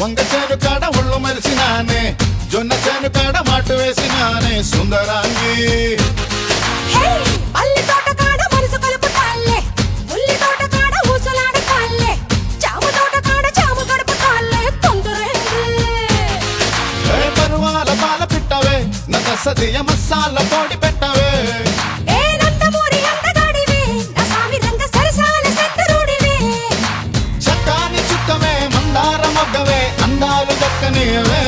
వంగ చేను కాడ ఒళ్ళు మరిసినానే జొన్న చేను కాడ మాటు వేసినానే సుందరాంగి హే అల్లి తోట కాడ మనసు కలుపుతాల్లే ఉల్లి తోట కాడ ఊసలాడతాల్లే జామ తోట కాడ జామ గడుపుతాల్లే తొందరేంది ఏ పరువాల పాల పిట్టవే నన్న సదియ మసాల పొడి పెట్టవే ఏ నందమూరి అందగాడివే నా సామి రంగ సరసాల సెంటరుడివే చక్కాని చుక్కవే మందార మొగ్గవే అందాలు దక్కనివే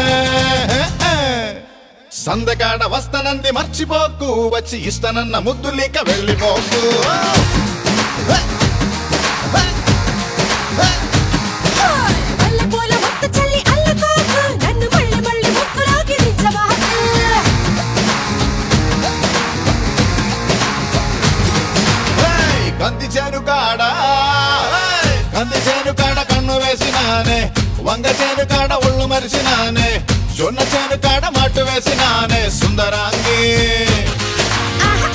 సందకాడ వస్తనంది మర్చిపోకు వచ్చి ఇస్తనన్న ముద్దులీక వెళ్ళిపోకు హాయ్ వల్ల పూల ముక్క చల్లి అల్లుకోకు నన్ను మళ్ళీ మళ్ళీ ముక్కులోకి దించబాకు ఏయ్, కంది చేను కాడ ఏయ్, కంది చేను కాడ కన్ను వేసినానే వంగ చేను కాడ ఒళ్ళు మరిసినానే జొన్న చేను కాడ మట్టు వేసినానే సుందరాంగి ఆహా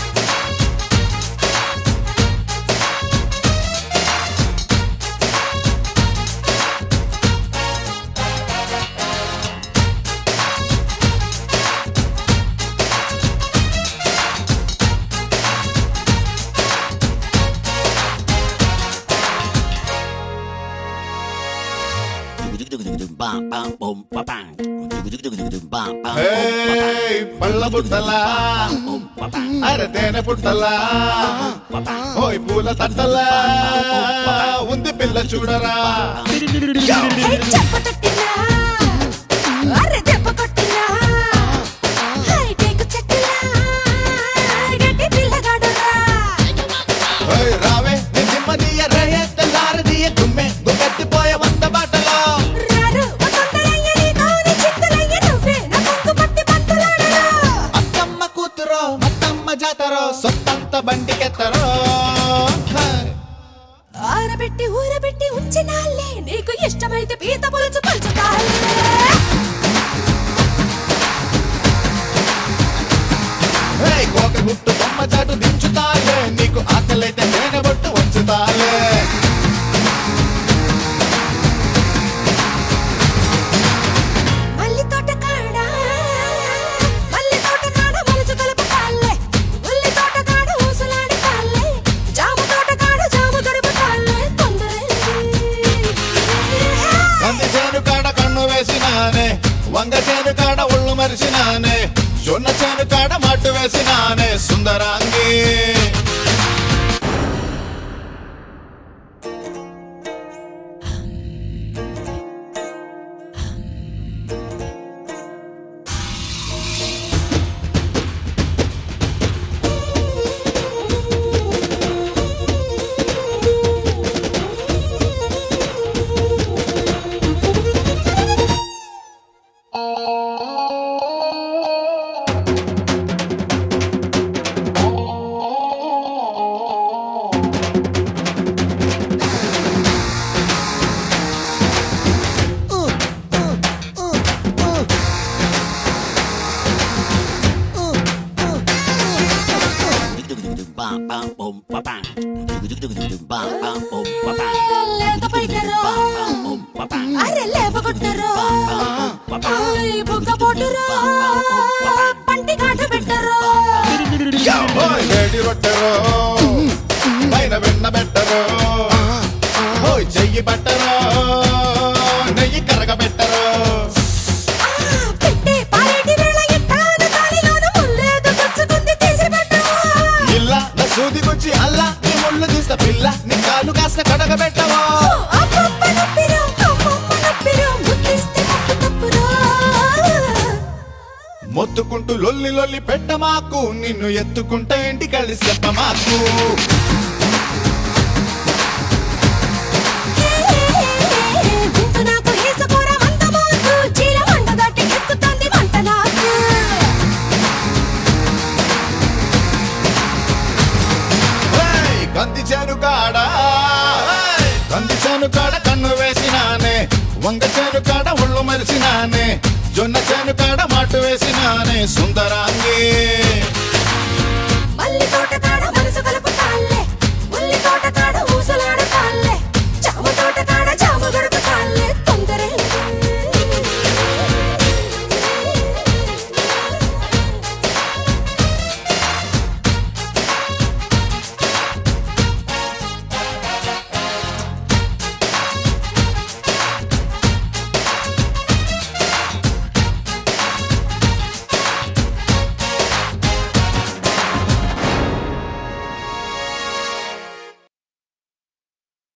ఏయ్, పళ్ళ బుట్టలా అరే తేనె పుట్టలా ఓయ్ పూల తట్టలా ఉంది పిల్ల చూడరా హే చెప్ప తట్టినా అరే దెబ్బ కొట్టినా హై టేకు చెట్టులా గట్టి పిల్లగాడురా ఓయ్ రావే నీ దిమ్మదియ రేయే తెల్లారదియ గుమ్మె గుగ్గెత్తిపోయే వంద బాటలో రారు ఓ తొందరయ్య నీ కోరి చింతలయ్య నువ్వే నా కొంగు పట్టి పంతులాడరా అత్తమ్మ కూతురో మత్తమ్మ జాతరో సొత్తంత బండికెత్తరో ఆరబెట్టి ఊరబెట్టి ఉంచినాలే నీకు ఇష్టమైతే పీత పులుసు పంచుతాలే ఏయ్, కోక గుట్టు బొమ్మ చాటు దించుతాలే నీకు ఆకలైతే తేనె బొట్టు ఉంచుతాలే మల్లి తోట కాడ మల్లి తోట కాడ మనసు కలుపుతాలే ఉల్లి తోట కాడ ఊసలాడతాలే జామ తోట కాడ జామ గడుపుతాలే తొందరేంది కంది చేను కాడ కన్ను వేసినానే వంగ చేను కాడ ఒళ్ళు మరిసినానే జొన్న చేను కాడ మట్టు వేసినానే సుందరాంగి లేత పైటరో అరే లేవగొట్టరో ఆయ్ బుగ్గ పొట్టురో పంటి కాట పెట్టరో ఓయ్ వేడి రొట్టెరో పైన వెన్న పెట్టరో ఓయ్ చెయ్యి పట్టరో నెయ్యి కరగబెట్టరో ఆ, పెట్టే పారేటి వేళ ఎట్టాను తాళిలోను ముల్లేదో గుచ్చుకుంది తీసి పెట్టు ఇల్లా నా సూది గుచ్చి అల్లా నీ ముళ్ళు తీస్త పిల్ల నీ కాలు కాస్త కడగబెట్టవో అబ్బబ్బ నొప్పిరో అమ్మమ్మ నొప్పిరో ముద్దిస్తే తప్పు తప్పురో మొత్తుకుంటూ లొల్లి లొల్లి పెట్టమాకు నిన్ను ఎత్తుకుంటే ఇంటి కలిసి చెప్పమాకు గుంపు నాకు హేసపోర వందమాకు చీల మంట దాటి ఎక్కుతుంది మంట నాకు ఏయ్, కంది చేను కాడ ఏయ్, కంది చేను కాడ కన్ను వేసినానే వంగ చేను కాడ ఒళ్ళు మరిసినానే జొన్న చేను కాడ మాటు వేసినానే సుందరాంగి